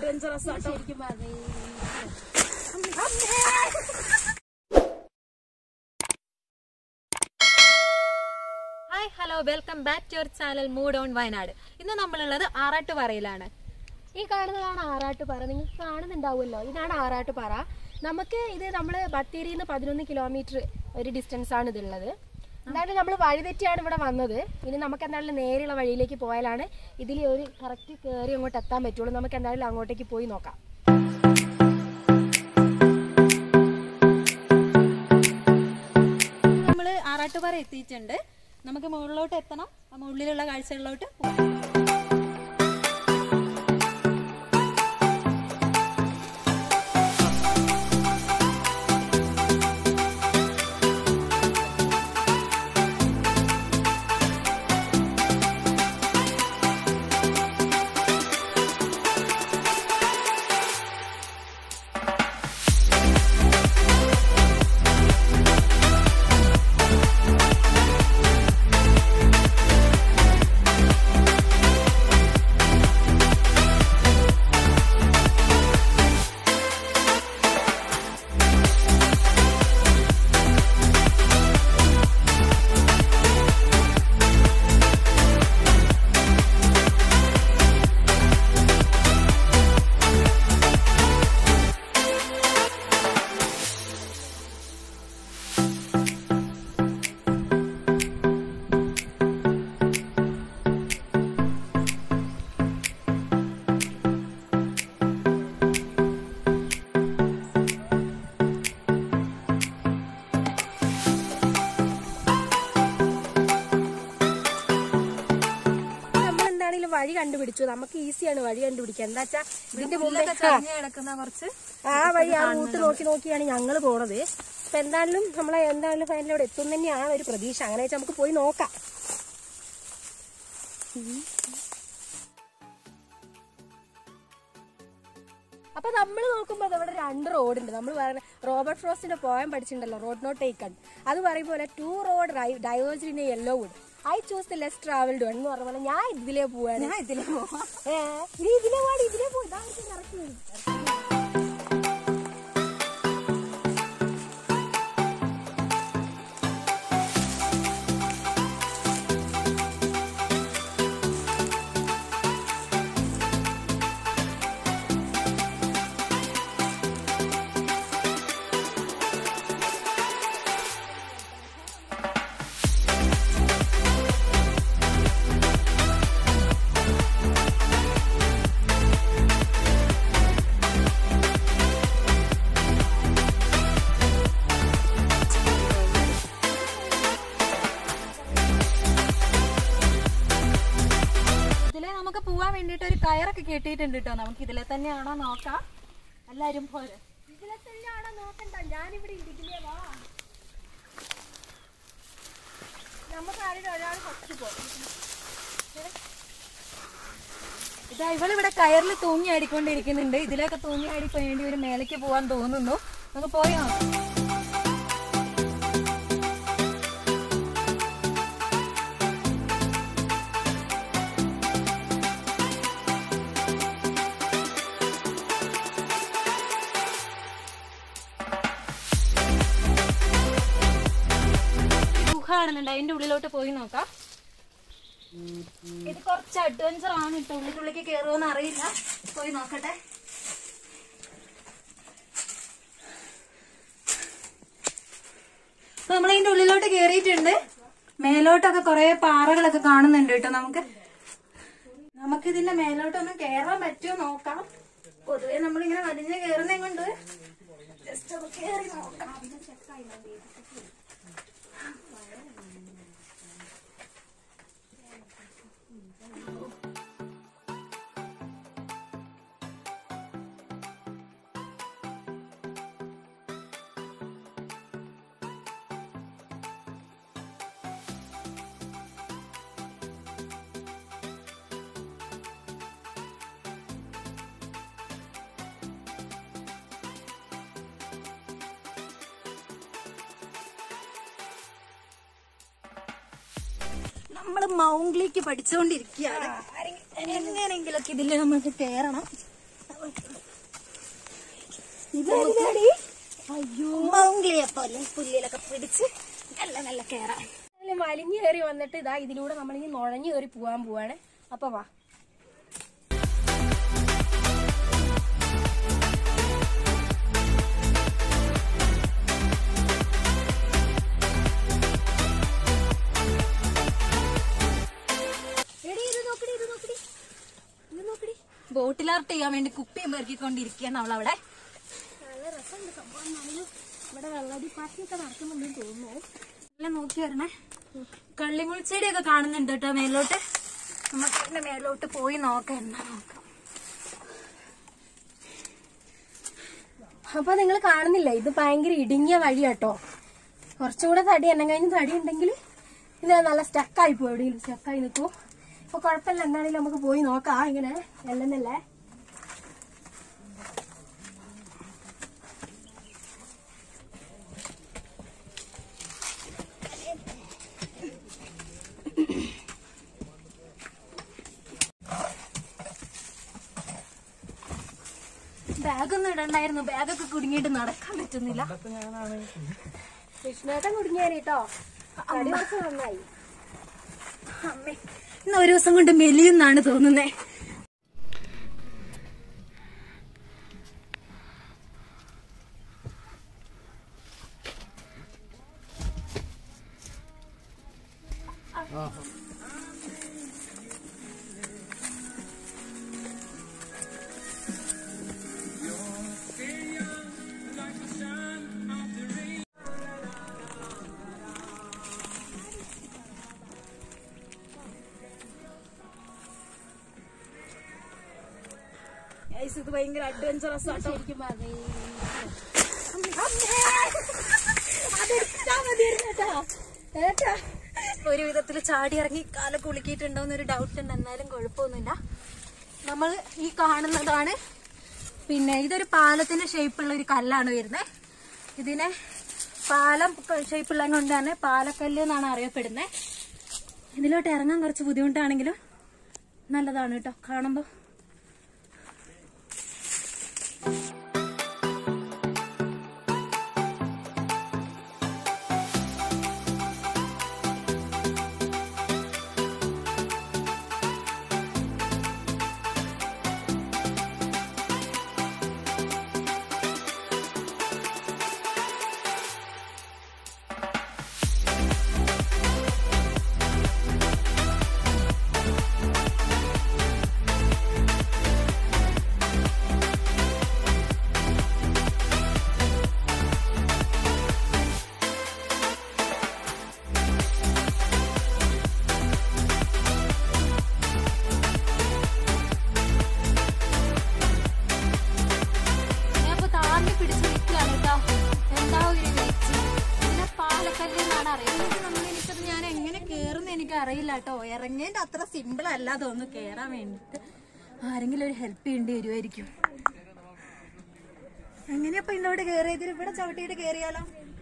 Adventurous auto ശരിക്കും പറഞ്ഞു hi hello welcome back to your channel mood on Wayanad ഇന്ന് നമ്മളുള്ളത് ആറാട്ടുപാറയിലാണ് ഈ കാണുന്നതാണ് ആറാട്ടുപാറ നിങ്ങൾക്ക് കാണുന്നുണ്ടാവുമല്ലോ ഇതാണ് ആറാട്ടുപാറ നമുക്ക് ഇത് നമ്മൾ ബത്തേരിയിൽ നിന്ന് പതിനൊന്ന് കിലോമീറ്റർ ഒരു ഡിസ്റ്റൻസ് ആണ് ഇതുള്ളത് എന്തായാലും നമ്മൾ വഴിതെറ്റിയാണ് ഇവിടെ വന്നത് ഇനി നമുക്ക് എന്തായാലും നേരെയുള്ള വഴിയിലേക്ക് പോയാലാണ് ഇതിൽ ഒരു കറക്റ്റ് കയറി അങ്ങോട്ട് എത്താൻ പറ്റുള്ളൂ നമുക്ക് എന്തായാലും അങ്ങോട്ടേക്ക് പോയി നോക്കാം നമ്മൾ ആറാട്ടുപാറ എത്തിയിട്ടുണ്ട് നമുക്ക് മുകളിലോട്ട് എത്തണം ആ മുകളിലുള്ള കാഴ്ചകളിലോട്ട് പോകാം നമ്മൾ എന്താണെങ്കിലും വഴി കണ്ടുപിടിച്ചു നമുക്ക് ഈസിയാണ് വഴി കണ്ടുപിടിക്കാൻ എന്താ വെച്ചാ ഇതിന്റെ മുമ്പേ കിടക്കുന്ന കുറച്ച് ആ വഴി ആ റൂട്ട് നോക്കി നോക്കിയാണ് ഞങ്ങൾ പോണത് അപ്പൊ എന്തായാലും നമ്മളെ എന്തായാലും ഫൈനലിലൂടെ എത്തും തന്നെയാണ് ഒരു പ്രതീക്ഷ അങ്ങനെ വെച്ചാൽ നമുക്ക് പോയി നോക്കാം അപ്പൊ നമ്മൾ നോക്കുമ്പോൾ ഇവിടെ രണ്ട് റോഡ് ഉണ്ട് നമ്മൾ പറയുന്ന റോബർട്ട് ഫ്രോസ്റ്റിന്റെ പോയം പഠിച്ചിട്ടുണ്ടല്ലോ റോഡ് നോട്ട് ടേക്കൺ അത് പറയും പോലെ two road diverged in yellow wood I choose the less travelled എന്ന് പറഞ്ഞ പോലെ ഞാൻ ഇതിലേ പോവാണ് ഞാൻ ഇതില് പോവാം ഏ, നീ ഇതിലേ പാടി ഇതിലേ പോയി ഇതാ കറക്റ്റ് ഇതിലെ നമുക്ക് പോവാൻ വേണ്ടിട്ട് ഒരു കയറൊക്കെ കെട്ടിയിട്ടുണ്ട് കേട്ടോ നമുക്ക് ഇതിലെ തന്നെയാണോ നോക്കാം എല്ലാരും പോരെ ഇതിലെ തന്നെയാണോ നോക്കണ്ട ഞാനിവിടെ ഉണ്ട്. ഇതിലേ വാ നമുക്ക് ആരും ഒരാൾ ഫസ്റ്റ് പോകും ഇതാ ഇവളിവിടെ കയറിൽ തൂങ്ങി ആടിക്കൊണ്ടിരിക്കുന്നുണ്ട് ഇതിലൊക്കെ തൂങ്ങി ആടി വേണ്ടി ഒരു മേലേക്ക് പോവാൻ തോന്നുന്നു നമുക്ക് പോയി നോക്കാം ഗുഹ കാണുന്നുണ്ട് അതിന്റെ ഉള്ളിലോട്ട് പോയി നോക്കാം ഇത് കുറച്ച് അഡ്വഞ്ചർ ആണ് കേട്ടോ ഉള്ളിനുള്ളിലേക്ക് കയറുമെന്ന് അറിയില്ല പോയി നോക്കട്ടെ അപ്പൊ നമ്മളതിന്റെ ഉള്ളിലോട്ട് കേറിയിട്ടുണ്ട് മേലോട്ടൊക്കെ കുറെ പാറകളൊക്കെ കാണുന്നുണ്ട് കേട്ടോ നമുക്ക് നമുക്ക് ഇതിന്റെ മേലോട്ടൊന്ന് കേറാൻ പറ്റുമോ നോക്കാം പൊതുവെ നമ്മളിങ്ങനെ വലിഞ്ഞ് കേറുന്നേ കൊണ്ട് ജസ്റ്റ് ഒന്ന് കേറി നോക്കാം നമ്മൾ മൗംഗ്ലിക്ക് പഠിച്ചുകൊണ്ടിരിക്കുകയാണ് എങ്ങനെയെങ്കിലൊക്കെ ഇതിൽ നമുക്ക് കയറണം ഇതെന്താടി അയ്യോ മൗംഗ്ലിയെ പോലെ പുല്ലിലൊക്കെ പിടിച്ച് നല്ല നല്ല കേറാം നല്ല വലിഞ്ഞു കയറി വന്നിട്ട് ഇതാ ഇതിലൂടെ നമ്മൾ ഇനി നുഴഞ്ഞു കയറി പോവാൻ പോവാണ് അപ്പൊ വാ എടി, ഇത് നോക്കടി, ഇത് നോക്കടി. ഇത് നോക്കടി. ബോട്ടിലാർട്ട് ചെയ്യാൻ വേണ്ടി കുപ്പിയും പെറുക്കിക്കൊണ്ടിരിക്കുകയാണ് അവളവിടെ നല്ല രസമുണ്ട് സംഭവം എന്നാലും ഇവിടെ വെള്ളടി പാർട്ടിയൊക്കെ നടക്കുന്നുണ്ടെന്ന് തോന്നുന്നു നല്ല നോക്കി വരണേ കള്ളിമുൾച്ചെടിയൊക്കെ കാണുന്നുണ്ട് കേട്ടോ മേലോട്ട് നമുക്ക് ഇതിന്റെ മേലോട്ട് പോയി നോക്കാം എന്നാ നോക്കാം അപ്പൊ നിങ്ങൾ കാണുന്നില്ല ഇത് ഭയങ്കര ഇടുങ്ങിയ വഴിയാട്ടോ കുറച്ചുകൂടെ തടി എന്നെ കഴിഞ്ഞ് തടി ഉണ്ടെങ്കിൽ ഇത് നല്ല സ്റ്റക്കായി പോകും എവിടെയെങ്കിലും സ്റ്റക്കായി നിൽക്കും അപ്പൊ കുഴപ്പമില്ല എന്താണെങ്കിലും നമുക്ക് പോയി നോക്കാം ഇങ്ങനെ അല്ലെന്നല്ലേ ബാഗൊന്നും ഇടണ്ടായിരുന്നു ബാഗൊക്കെ കുടുങ്ങിയിട്ട് നടക്കാൻ പറ്റുന്നില്ല കൃഷ്ണേട്ടൻ കുടുങ്ങിയാനേട്ടോ തടി കുറച്ച് നന്നായി അമ്മേ ഇന്ന് ഒരു ദിവസം കൊണ്ട് മെലിയുന്നാണ് തോന്നുന്നേ Guys, ഇത് ഭയങ്കര അഡ്വഞ്ചറസ് ആട്ടോ ശരിക്കും പറഞ്ഞു ഒരു വിധത്തിൽ ചാടി ഇറങ്ങി കാല കുളുക്കിയിട്ടുണ്ടോന്ന് ഒരു ഡൗട്ട് ഉണ്ട് എന്നാലും കുഴപ്പമൊന്നുമില്ല നമ്മൾ ഈ കാണുന്നതാണ് പിന്നെ ഇതൊരു പാലത്തിന്റെ ഷേപ്പുള്ള ഒരു കല്ലാണ് വരുന്നത് ഇതിനെ പാലം ഷേപ്പുള്ള കൊണ്ട് തന്നെ പാലക്കല്ല് എന്നാണ് അറിയപ്പെടുന്നത് ഇതിലോട്ട് ഇറങ്ങാൻ കുറച്ച് ബുദ്ധിമുട്ടാണെങ്കിലും നല്ലതാണ് കേട്ടോ കാണുമ്പോൾ ഞാനിപ്പോ താഴ്ന്ന് പിടിച്ച് നിൽക്കുകയാണ് കേട്ടോ എന്താ ഒരു വെയിറ്റ് പിന്നെ പാലക്കല്ല് എന്നാണ് അറിയുന്നത് നമ്മൾ എനിക്കത് ഞാൻ എങ്ങനെ കേറുന്ന എനിക്ക് അറിയില്ല കേട്ടോ ഇറങ്ങേണ്ട അത്ര സിമ്പിൾ അല്ല തോന്നുന്നു കേറാൻ വേണ്ടിട്ട് ആരെങ്കിലും ഒരു ഹെൽപ്പ് ചെയ്യേണ്ടി വരുമായിരിക്കും എങ്ങനെയപ്പോ ഇന്നോട് കേറിയത് ഇവിടെ ചവിട്ടിയിട്ട് കേറിയാലോ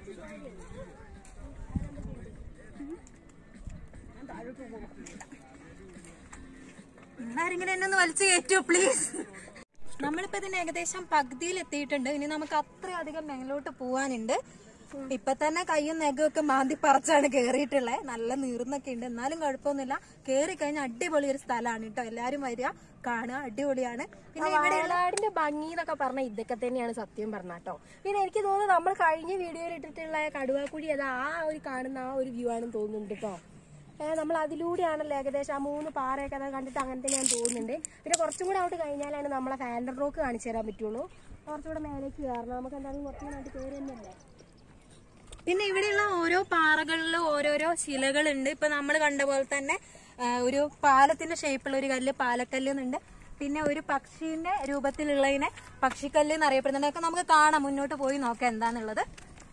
ആരെങ്കിലും എന്നെ ഒന്ന് വലിച്ചു കയറ്റുമോ പ്ലീസ് നമ്മളിപ്പോ ഇതിന് ഏകദേശം പകുതിയിൽ എത്തിയിട്ടുണ്ട് ഇനി നമുക്ക് അത്രയധികം മേലോട്ട് പോവാനുണ്ട് ഇപ്പൊ തന്നെ കയ്യും നെഗമൊക്കെ മാന്തി പറിച്ചാണ് കേറിയിട്ടുള്ളത് നല്ല നീർന്നൊക്കെ ഉണ്ട് എന്നാലും കുഴപ്പമൊന്നുമില്ല കേറി കഴിഞ്ഞാൽ അടിപൊളി ഒരു സ്ഥലമാണ് കേട്ടോ എല്ലാരും വരിക കാണുക അടിപൊളിയാണ് പിന്നെ ഇവിടെ വയനാടിന്റെ ഭംഗി എന്നൊക്കെ പറഞ്ഞ ഇതൊക്കെ തന്നെയാണ് സത്യം പറഞ്ഞാട്ടോ പിന്നെ എനിക്ക് തോന്നുന്നു നമ്മൾ കഴിഞ്ഞ വീഡിയോയിൽ ഇട്ടിട്ടുള്ള കടുവാക്കുഴി അത് ആ ഒരു കാണുന്ന ആ ഒരു വ്യൂ ആണെന്ന് തോന്നുന്നുണ്ട് കേട്ടോ ഏഹ് നമ്മൾ അതിലൂടെയാണല്ലോ ഏകദേശം ആ മൂന്ന് പാറയൊക്കെ അത് കണ്ടിട്ട് അങ്ങനെ തന്നെയാണ് തോന്നുന്നുണ്ട് പിന്നെ കുറച്ചും കൂടെ അങ്ങോട്ട് കഴിഞ്ഞാലാണ് നമ്മളെ ഫാൻഡർ റോക്ക് കാണിച്ചു തരാൻ പറ്റുള്ളൂ കുറച്ചുകൂടെ മേലേക്ക് കയറണം നമുക്ക് എന്തായാലും കുറച്ചും കൂടെ അങ്ങോട്ട് കയറി തന്നെയല്ലേ പിന്നെ ഇവിടെയുള്ള ഓരോ പാറകളിലും ഓരോരോ ശിലകളുണ്ട് ഇപ്പൊ നമ്മൾ കണ്ട പോലെ തന്നെ ആ, ഒരു പാലത്തിന്റെ ഷേപ്പുള്ള ഒരു കല്ല് പാലക്കല്ല് എന്നുണ്ട് പിന്നെ ഒരു പക്ഷീന്റെ രൂപത്തിലുള്ളതിനെ പക്ഷിക്കല്ല് എന്ന് അറിയപ്പെടുന്നുണ്ട് അതൊക്കെ നമുക്ക് കാണാം മുന്നോട്ട് പോയി നോക്കാം എന്താന്നുള്ളത്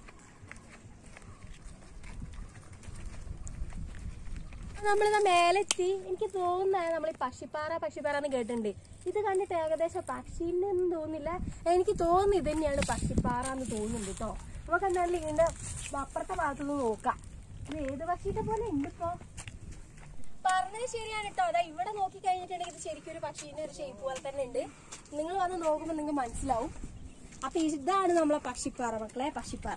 നമ്മളിതാ മേലെത്തി എനിക്ക് തോന്നുന്നത് നമ്മൾ ഈ പക്ഷിപ്പാറ പക്ഷിപ്പാറ എന്ന് കേട്ടിട്ടുണ്ട് ഇത് കണ്ടിട്ട് ഏകദേശം പക്ഷീൻ്റെ ഒന്നും തോന്നുന്നില്ല എനിക്ക് തോന്നുന്നു ഇത് തന്നെയാണ് പക്ഷിപ്പാറ എന്ന് തോന്നുന്നുണ്ട് കേട്ടോ നമുക്ക് എന്തായാലും ഇതിന്റെ അപ്പുറത്തെ ഭാഗത്തുനിന്ന് നോക്കാം ഇത് ഏത് പക്ഷിയുടെ പോലെ ഉണ്ട് ഇപ്പോ പറഞ്ഞത് ശരിയാണ് കേട്ടോ അതാ ഇവിടെ നോക്കി കഴിഞ്ഞിട്ടുണ്ടെങ്കിൽ ഇത് ശരിക്കും ഒരു പക്ഷീന്റെ ഒരു ഷേപ്പ് പോലെ തന്നെ ഉണ്ട് നിങ്ങൾ വന്ന് നോക്കുമ്പോൾ നിങ്ങൾക്ക് മനസ്സിലാവും അപ്പൊ ഇതാണ് നമ്മളെ പക്ഷിപ്പാറ മക്കളെ പക്ഷിപ്പാറ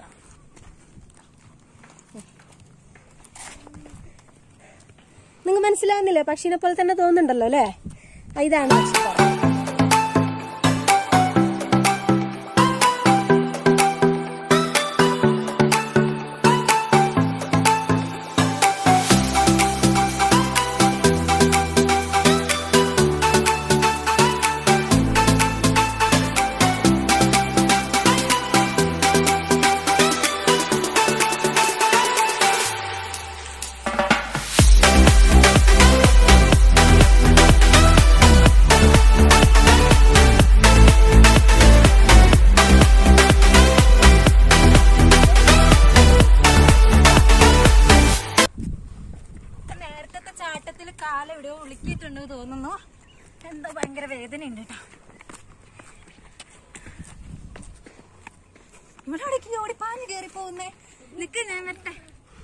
നിങ്ങൾ മനസ്സിലാവുന്നില്ലേ പക്ഷീനെ പോലെ തന്നെ തോന്നുന്നുണ്ടല്ലോ അല്ലേ ആ, ഇതാണ് പക്ഷിപ്പാറ നേരത്തെ ചാട്ടത്തിൽ കാലം എവിടെയോ ഉളുക്കിയിട്ടുണ്ട് തോന്നുന്നു എന്താ ഭയങ്കര വേദനയുണ്ട് കേട്ടോ ഇവിടെ ഇടയ്ക്ക് ഓടി പാഞ്ഞു കയറി പോകുന്നേ നിക്ക് ഞാൻ വരട്ടെ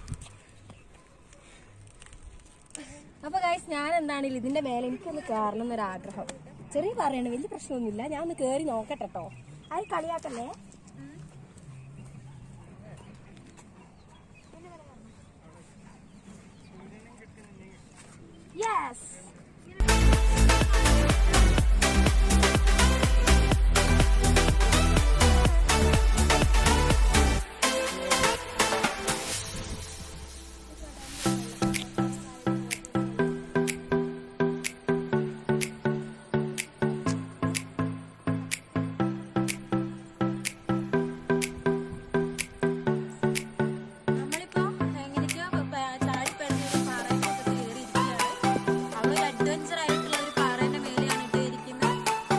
അപ്പൊ ഗൈസ് ഞാൻ എന്താണെങ്കിലും ഇതിന്റെ മേലെ എനിക്കൊന്ന് കയറണം എന്നൊരു ആഗ്രഹം ചെറിയ പറയണ വലിയ പ്രശ്നമൊന്നുമില്ല ഞാൻ ഒന്ന് കേറി നോക്കട്ടെ കേട്ടോ ആര് കളിയാക്കല്ലേ യെസ് നമ്മളിപ്പോ എങ്ങനെയൊക്കെയോ പ- ചാടി പരതി ഒരു പാറയൊക്കെ കയറിയിരിക്കുകയാണ് അവിടെ ഒരു അഡ്വഞ്ചർ ആയിട്ടുള്ള ഒരു പാറേന്റെ മേലെയാണ് ഇട്ട് ഇരിക്കുന്നത്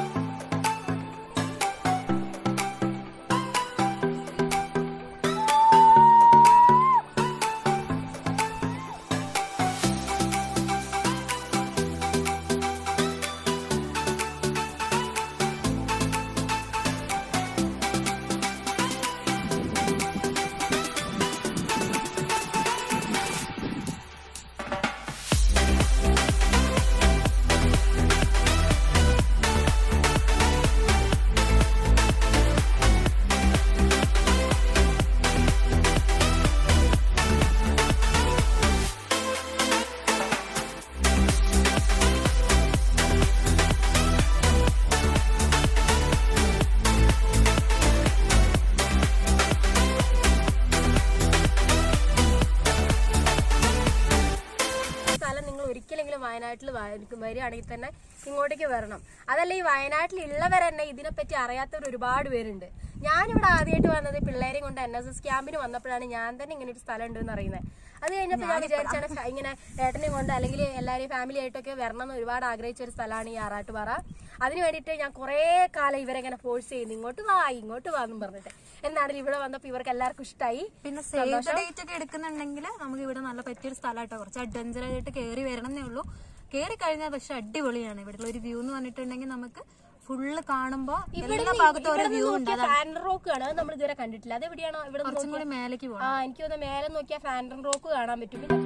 ഈ സ്ഥലം നിങ്ങൾ ഒരിക്കലെങ്കിലും വയനാട്ടിൽ വരികയാണെങ്കിൽ തന്നെ ഇങ്ങോട്ടേക്ക് വരണം അതല്ല ഈ വയനാട്ടിലുള്ളവർ തന്നെ ഇതിനെപ്പറ്റി അറിയാത്തവർ ഒരുപാട് പേരുണ്ട് ഞാനിവിടെ ആദ്യമായിട്ട് വന്നത് പിള്ളേരെയും കൊണ്ട് എൻ എസ് എസ് ക്യാമ്പിന് വന്നപ്പോഴാണ് ഞാൻ തന്നെ ഇങ്ങനെ ഒരു സ്ഥലം ഉണ്ട് എന്ന് അറിയുന്നത് അത് കഴിഞ്ഞപ്പോൾ ഞാൻ വിചാരിച്ചാണ് ഫ- ഇങ്ങനെ ഏട്ടനെയും കൊണ്ട് അല്ലെങ്കിൽ എല്ലാവരെയും ഫാമിലി ആയിട്ടൊക്കെ വരണം എന്ന് ഒരുപാട് ആഗ്രഹിച്ച ഒരു സ്ഥലമാണ് ഈ ആറാട്ടുപാറ അതിന് വേണ്ടിയിട്ട് ഞാൻ കുറേ കാലം ഇവരെ ഇങ്ങനെ ഫോഴ്സ് ചെയ്യുന്നു ഇങ്ങോട്ട് വാ ഇങ്ങോട്ട് വാ എന്നും പറഞ്ഞിട്ട് എന്നാണെങ്കിലും ഇവിടെ വന്നപ്പോൾ ഇവർക്ക് എല്ലാവർക്കും ഇഷ്ടമായി പിന്നെ സേവ് ദ ഡേറ്റ് ഒക്കെ എടുക്കുന്നുണ്ടെങ്കിൽ നമുക്ക് ഇവിടെ നല്ല പറ്റിയൊരു സ്ഥലമായിട്ടോ കുറച്ച് അഡ്വഞ്ചർ ആയിട്ട് കയറി വരണമെന്നേ ഉള്ളൂ കയറി കഴിഞ്ഞാൽ പക്ഷെ അടിപൊളിയാണ് ഇവിടെ ഒരു വ്യൂ എന്ന് പറഞ്ഞിട്ടുണ്ടെങ്കിൽ നമുക്ക് ഫുള്ള് കാണുമ്പോ എല്ലാ ഭാഗത്തും ഓരോ വ്യൂ ഉണ്ട് അതാണ് ഫാൻ റോക്ക് കാണാം അത് നമ്മൾ ഇതുവരെ കണ്ടിട്ടില്ല അത് എവിടെയാണോ ഇവിടെ നിന്ന് കുറച്ചും കൂടി മേലേക്ക് പോകണം ആ എനിക്ക് തോന്നുന്നു മേലെ നോക്കിയാൽ ഫാൻഡൻ റോക്ക് കാണാൻ പറ്റും പിന്നെ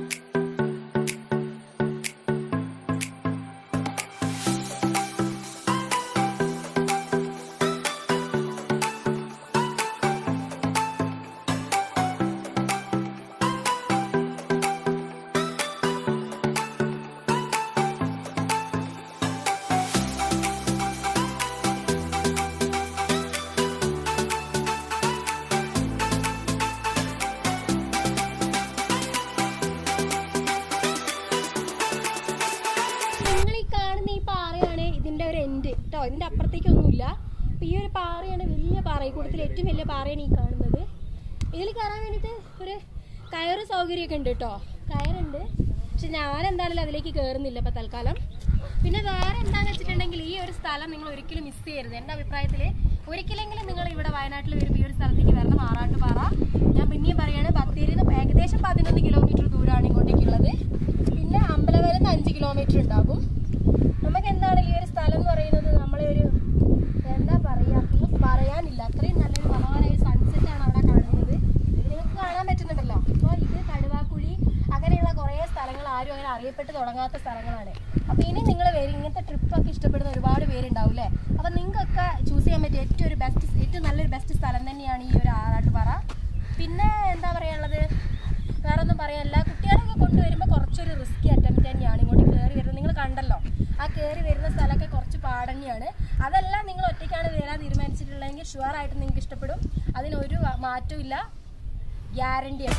നിങ്ങൾ ഈ കാണുന്ന ഈ പാറയാണ് ഇതിന്റെ ഒരു എൻഡ് കേട്ടോ ഇതിന്റെ അപ്പുറത്തേക്കൊന്നുമില്ല അപ്പൊ ഈ ഒരു പാറയാണ് വലിയ പാറ ഈ കൂട്ടത്തിൽ ഏറ്റവും വലിയ പാറയാണ് ഈ കാണുന്നത് ഇതിൽ കയറാൻ വേണ്ടിയിട്ട് ഒരു കയറ് സൗകര്യമൊക്കെ ഉണ്ട് കേട്ടോ കയറുണ്ട് പക്ഷെ ഞാൻ എന്തായാലും അതിലേക്ക് കയറുന്നില്ല ഇപ്പൊ തൽക്കാലം പിന്നെ വേറെ എന്താണെന്ന് വെച്ചിട്ടുണ്ടെങ്കിൽ ഈ ഒരു സ്ഥലം നിങ്ങൾ ഒരിക്കലും മിസ് ചെയ്യരുത് എൻ്റെ അഭിപ്രായത്തിൽ ഒരിക്കലെങ്കിലും നിങ്ങൾ ഇവിടെ വയനാട്ടിൽ വരുമ്പോൾ ഈ ഒരു സ്ഥലത്തേക്ക് വരണം ആറാട്ടുപാറ ഞാൻ പിന്നെയും പറയാണ് പത്തിരുന്ന് ഏകദേശം പതിനൊന്ന് കിലോമീറ്റർ ദൂരമാണ് ഇങ്ങോട്ടേക്കുള്ളത് പിന്നെ അമ്പലവരം നിന്ന് അഞ്ച് കിലോമീറ്റർ ഉണ്ടാകും നമുക്ക് എന്താണ് ഈ ഒരു സ്ഥലം എന്ന് പറയുന്നത് നമ്മളെ ഒരു എന്താ പറയാ ഒന്നും പറയാനില്ല അത്രയും നല്ലൊരു മനോഹരമായ സൺസെറ്റ് ആണ് അവിടെ കാണുന്നത് നിങ്ങൾക്ക് കാണാൻ പറ്റുന്നുണ്ടല്ലോ അപ്പോൾ ഇത് കടുവാക്കുഴി അങ്ങനെയുള്ള കുറേ സ്ഥലങ്ങൾ ആരും അങ്ങനെ അറിയപ്പെട്ട് ആസ്വദിക്കാൻ പറ്റിയ ഏറ്റവും ഒരു ബെസ്റ്റ് ഏറ്റവും നല്ലൊരു ബെസ്റ്റ് സ്ഥലം തന്നെയാണ് ഈ ഒരു ആറാട്ടുപാറ പിന്നെ എന്താ പറയാനുള്ളത് വേറെ ഒന്നും പറയാനില്ല കുട്ടികളൊക്കെ കൊണ്ടുവരുമ്പോൾ കുറച്ചൊരു റിസ്കി അറ്റംപ്റ്റ് തന്നെയാണ് ഇങ്ങോട്ട് കയറി വരുന്നത് നിങ്ങൾ കണ്ടല്ലോ ആ കയറി വരുന്ന സ്ഥലമൊക്കെ കുറച്ച് പാടന്നെയാണ് അതെല്ലാം നിങ്ങൾ ഒറ്റയ്ക്കാണ് വരാൻ തീരുമാനിച്ചിട്ടുള്ളതെങ്കിൽ ഷുവർ ആയിട്ട് നിങ്ങൾക്ക് ഇഷ്ടപ്പെടും അതിനൊരു മാറ്റവും ഇല്ല ഗ്യാരണ്ടി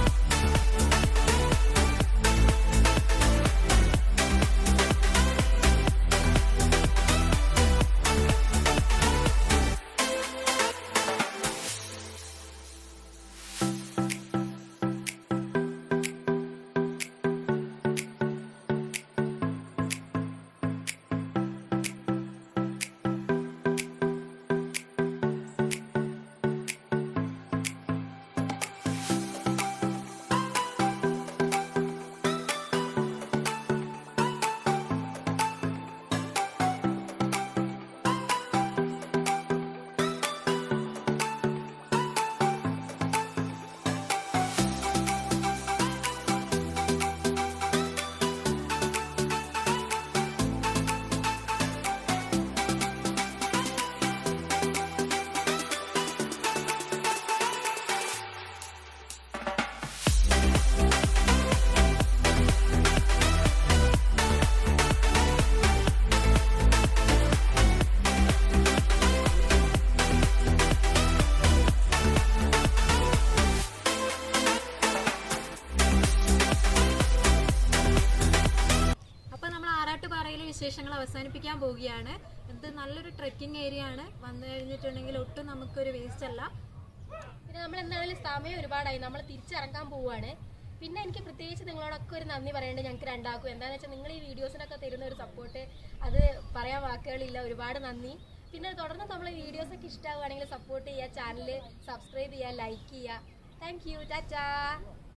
അപ്പൊ നമ്മൾ ആറാട്ടുപാറയിലെ വിശേഷങ്ങൾ അവസാനിപ്പിക്കാൻ പോവുകയാണ് ഇത് നല്ലൊരു ട്രെക്കിംഗ് ഏരിയ ആണ് വന്നു കഴിഞ്ഞിട്ടുണ്ടെങ്കിൽ ഒട്ടും നമുക്കൊരു വേസ്റ്റ് അല്ല പിന്നെ നമ്മൾ എന്താണെങ്കിലും സമയം ഒരുപാടായി നമ്മൾ തിരിച്ചിറങ്ങാൻ പോവുകയാണ് പിന്നെ എനിക്ക് പ്രത്യേകിച്ച് നിങ്ങളോടൊക്കെ ഒരു നന്ദി പറയേണ്ടത് ഞങ്ങൾക്ക് രണ്ടാക്കും എന്താണെന്ന് വെച്ചാൽ നിങ്ങൾ ഈ വീഡിയോസിനൊക്കെ തരുന്ന ഒരു സപ്പോർട്ട് അത് പറയാൻ വാക്കുകളില്ല ഒരുപാട് നന്ദി പിന്നെ തുടർന്ന് നമ്മളെ വീഡിയോസൊക്കെ ഇഷ്ടമാവുകയാണെങ്കിൽ സപ്പോർട്ട് ചെയ്യുക ചാനൽ സബ്സ്ക്രൈബ് ചെയ്യുക ലൈക്ക് ചെയ്യുക താങ്ക് യു ടാറ്റാ